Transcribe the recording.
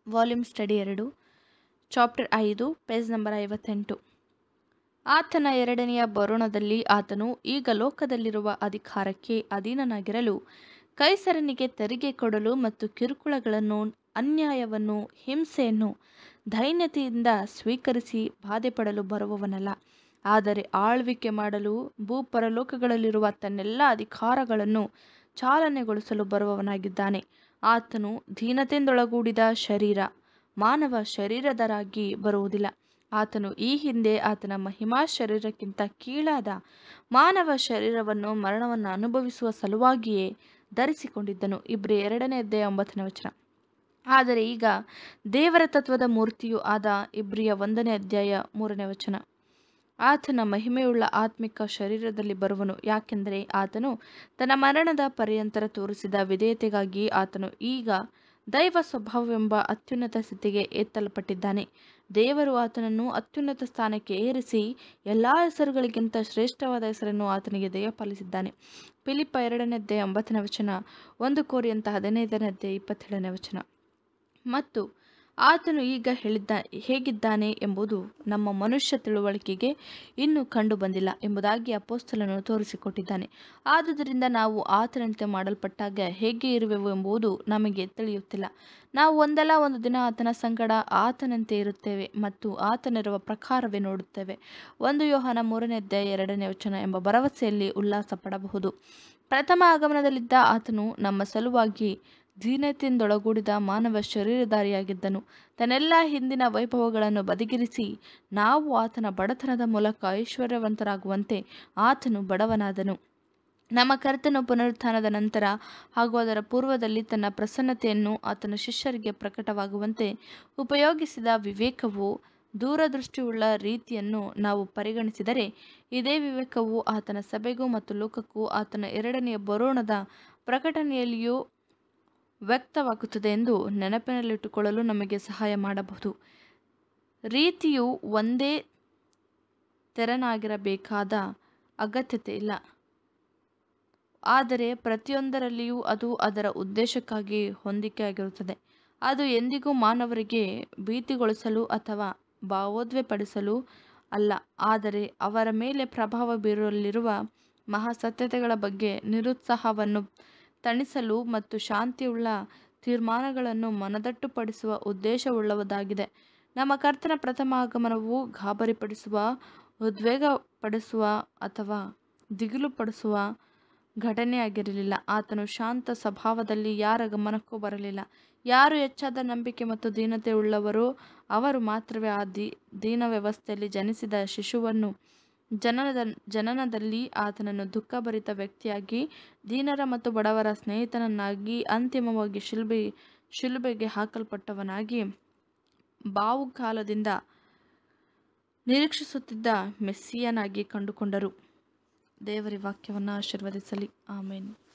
volume study ಎರಡು chapter ಐದು page number ಐವತ್ತೆಂಟು ಆತನ ಎರಡನೆಯ ಬರೋಣದಲ್ಲಿ ಆತನು ಈಗ ಲೋಕದಲ್ಲಿರುವ ಅಧಿಕಾರಕ್ಕೆ ಅಧೀನನಾಗಿರಲು ಕೈಸರನಿಗೆ ತೆರಿಗೆ ಕೊಡಲು ಮತ್ತು ಕಿರುಕುಳಗಳನ್ನು ಅನ್ಯಾಯವನ್ನು ಹಿಂಸೆಯನ್ನು ದೈನ್ಯತೆಯಿಂದ ಸ್ವೀಕರಿಸಿ ಬಾಧೆಪಡಲು ಬರುವವನಲ್ಲ ಆದರೆ ಆಳ್ವಿಕೆ ಮಾಡಲು ಭೂಪರಲೋಕಗಳಲ್ಲಿರುವ ತನ್ನೆಲ್ಲ ಅಧಿಕಾರಗಳನ್ನು ಚಾಲನೆಗೊಳಿಸಲು ಬರುವವನಾಗಿದ್ದಾನೆ ಆತನು ದೀನತೆಯಿಂದೊಳಗೂಡಿದ ಶರೀರ ಮಾನವ ಶರೀರದರಾಗಿ ಬರುವುದಿಲ್ಲ ಆತನು ಈ ಹಿಂದೆ ಆತನ ಮಹಿಮಾ ಶರೀರಕ್ಕಿಂತ ಕೀಳಾದ ಮಾನವ ಶರೀರವನ್ನು ಮರಣವನ್ನು ಅನುಭವಿಸುವ ಸಲುವಾಗಿಯೇ ಧರಿಸಿಕೊಂಡಿದ್ದನು ಇಬ್ರಿ ಎರಡನೇ ಅಧ್ಯಾಯ ಒಂಬತ್ತನೇ ವಚನ ಆದರೆ ಈಗ ದೇವರ ತತ್ವದ ಮೂರ್ತಿಯೂ ಆದ ಇಬ್ರಿಯ ಒಂದನೇ ಅಧ್ಯಾಯ ಮೂರನೇ ವಚನ ಆತನ ಮಹಿಮೆಯುಳ್ಳ ಆತ್ಮಿಕ ಶರೀರದಲ್ಲಿ ಬರುವನು ಯಾಕೆಂದರೆ ಆತನು ತನ್ನ ಮರಣದ ಪರ್ಯಂತರ ತೋರಿಸಿದ ವಿಧೇಯತೆಗಾಗಿ ಆತನು ಈಗ ದೈವ ಸ್ವಭಾವವೆಂಬ ಅತ್ಯುನ್ನತ ಸ್ಥಿತಿಗೆ ಎತ್ತಲ್ಪಟ್ಟಿದ್ದಾನೆ ದೇವರು ಆತನನ್ನು ಅತ್ಯುನ್ನತ ಸ್ಥಾನಕ್ಕೆ ಏರಿಸಿ ಎಲ್ಲ ಹೆಸರುಗಳಿಗಿಂತ ಶ್ರೇಷ್ಠವಾದ ಹೆಸರನ್ನು ಆತನಿಗೆ ದಯಪಾಲಿಸಿದ್ದಾನೆ ಫಿಲಿಪ್ಪ ಎರಡನೇ ಅಧ್ಯಾಯ ಒಂಬತ್ತನೇ ವಚನ ಒಂದು ಕೋರಿಯಂತ ಹದಿನೈದನೇ ಅಧ್ಯಾಯ ಇಪ್ಪತ್ತೇಳನೇ ವಚನ ಮತ್ತು ಆತನು ಈಗ ಹೇಳಿದ್ದ ಹೇಗಿದ್ದಾನೆ ಎಂಬುದು ನಮ್ಮ ಮನುಷ್ಯ ತಿಳುವಳಿಕೆಗೆ ಇನ್ನೂ ಕಂಡು ಬಂದಿಲ್ಲ ಎಂಬುದಾಗಿ ಅಪೋಸ್ತಲನು ತೋರಿಸಿಕೊಟ್ಟಿದ್ದಾನೆ ಆದುದರಿಂದ ನಾವು ಆತನಂತೆ ಮಾಡಲ್ಪಟ್ಟಾಗ ಹೇಗೆ ಇರುವೆವು ಎಂಬುದು ನಮಗೆ ತಿಳಿಯುತ್ತಿಲ್ಲ ನಾವು ಒಂದಲ್ಲ ಒಂದು ದಿನ ಆತನ ಸಂಗಡ ಆತನಂತೆ ಇರುತ್ತೇವೆ ಮತ್ತು ಆತನಿರುವ ಪ್ರಕಾರವೇ ನೋಡುತ್ತೇವೆ ಒಂದು ಯೋಹನ ಮೂರನೇ ಅಧ್ಯಾಯ ಎರಡನೇ ವಚನ ಎಂಬ ಭರವಸೆಯಲ್ಲಿ ಉಲ್ಲಾಸ ಪಡಬಹುದು ಪ್ರಥಮ ಆಗಮನದಲ್ಲಿದ್ದ ಆತನು ನಮ್ಮ ಸಲುವಾಗಿ ದೀನತೆಯಿಂದೊಳಗೂಡಿದ ಮಾನವ ಶರೀರಧಾರಿಯಾಗಿದ್ದನು ತನ್ನೆಲ್ಲ ಹಿಂದಿನ ವೈಭವಗಳನ್ನು ಬದಿಗಿರಿಸಿ ನಾವು ಆತನ ಬಡತನದ ಮೂಲಕ ಐಶ್ವರ್ಯವಂತರಾಗುವಂತೆ ಆತನು ಬಡವನಾದನು ನಮ್ಮ ಕರ್ತನು ಪುನರುತ್ಥಾನದ ನಂತರ ಹಾಗೂ ಅದರ ಪೂರ್ವದಲ್ಲಿ ತನ್ನ ಪ್ರಸನ್ನತೆಯನ್ನು ಆತನ ಶಿಷ್ಯರಿಗೆ ಪ್ರಕಟವಾಗುವಂತೆ ಉಪಯೋಗಿಸಿದ ವಿವೇಕವು ದೂರದೃಷ್ಟಿಯುಳ್ಳ ರೀತಿಯನ್ನು ನಾವು ಪರಿಗಣಿಸಿದರೆ ಇದೇ ವಿವೇಕವು ಆತನ ಸಭೆಗೂ ಮತ್ತು ಲೋಕಕ್ಕೂ ಆತನ ಎರಡನೆಯ ಬರೋಣದ ಪ್ರಕಟಣೆಯಲ್ಲಿಯೂ ವ್ಯಕ್ತವಾಗುತ್ತದೆ ಎಂದು ನೆನಪಿನಲ್ಲಿಟ್ಟುಕೊಳ್ಳಲು ನಮಗೆ ಸಹಾಯ ಮಾಡಬಹುದು ರೀತಿಯು ಒಂದೇ ತೆರನಾಗಿರಬೇಕಾದ ಅಗತ್ಯತೆ ಇಲ್ಲ ಆದರೆ ಪ್ರತಿಯೊಂದರಲ್ಲಿಯೂ ಅದು ಅದರ ಉದ್ದೇಶಕ್ಕಾಗಿ ಹೊಂದಿಕೆಯಾಗಿರುತ್ತದೆ ಅದು ಎಂದಿಗೂ ಮಾನವರಿಗೆ ಭೀತಿಗೊಳಿಸಲು ಅಥವಾ ಭಾವೋದ್ವೇಪಡಿಸಲು ಅಲ್ಲ ಆದರೆ ಅವರ ಮೇಲೆ ಪ್ರಭಾವ ಬೀರಲಿರುವ ಮಹಾಸತ್ಯತೆಗಳ ಬಗ್ಗೆ ನಿರುತ್ಸಾಹವನ್ನು ತಣಿಸಲು ಮತ್ತು ಶಾಂತಿಯುಳ್ಳ ತೀರ್ಮಾನಗಳನ್ನು ಮನದಟ್ಟುಪಡಿಸುವ ಉದ್ದೇಶವುಳ್ಳದಾಗಿದೆ ನಮ್ಮ ಕರ್ತನ ಪ್ರಥಮ ಆಗಮನವು ಗಾಬರಿಪಡಿಸುವ ಉದ್ವೇಗಪಡಿಸುವ ಅಥವಾ ದಿಗಿಲುಪಡಿಸುವ ಘಟನೆಯಾಗಿರಲಿಲ್ಲ ಆತನು ಶಾಂತ ಸ್ವಭಾವದಲ್ಲಿ ಯಾರ ಗಮನಕ್ಕೂ ಬರಲಿಲ್ಲ ಯಾರು ಹೆಚ್ಚಾದ ನಂಬಿಕೆ ಮತ್ತು ದೀನತೆ ಉಳ್ಳವರೋ ಅವರು ಮಾತ್ರವೇ ಆ ದೀ ದೀನ ವ್ಯವಸ್ಥೆಯಲ್ಲಿ ಜನಿಸಿದ ಶಿಶುವನ್ನು ಜನನದ ಜನನದಲ್ಲಿ ಆತನನ್ನು ದುಃಖಭರಿತ ವ್ಯಕ್ತಿಯಾಗಿ ದೀನರ ಮತ್ತು ಬಡವರ ಸ್ನೇಹಿತನನ್ನಾಗಿ ಅಂತಿಮವಾಗಿ ಶಿಲ್ಬೆ ಶಿಲುಬೆಗೆ ಹಾಕಲ್ಪಟ್ಟವನಾಗಿ ಬಾವುಕಾಲದಿಂದ ನಿರೀಕ್ಷಿಸುತ್ತಿದ್ದ ಮೆಸ್ಸಿಯನಾಗಿ ಕಂಡುಕೊಂಡರು ದೇವರ ವಾಕ್ಯವನ್ನು ಆಶೀರ್ವದಿಸಲಿ ಆಮೇನ್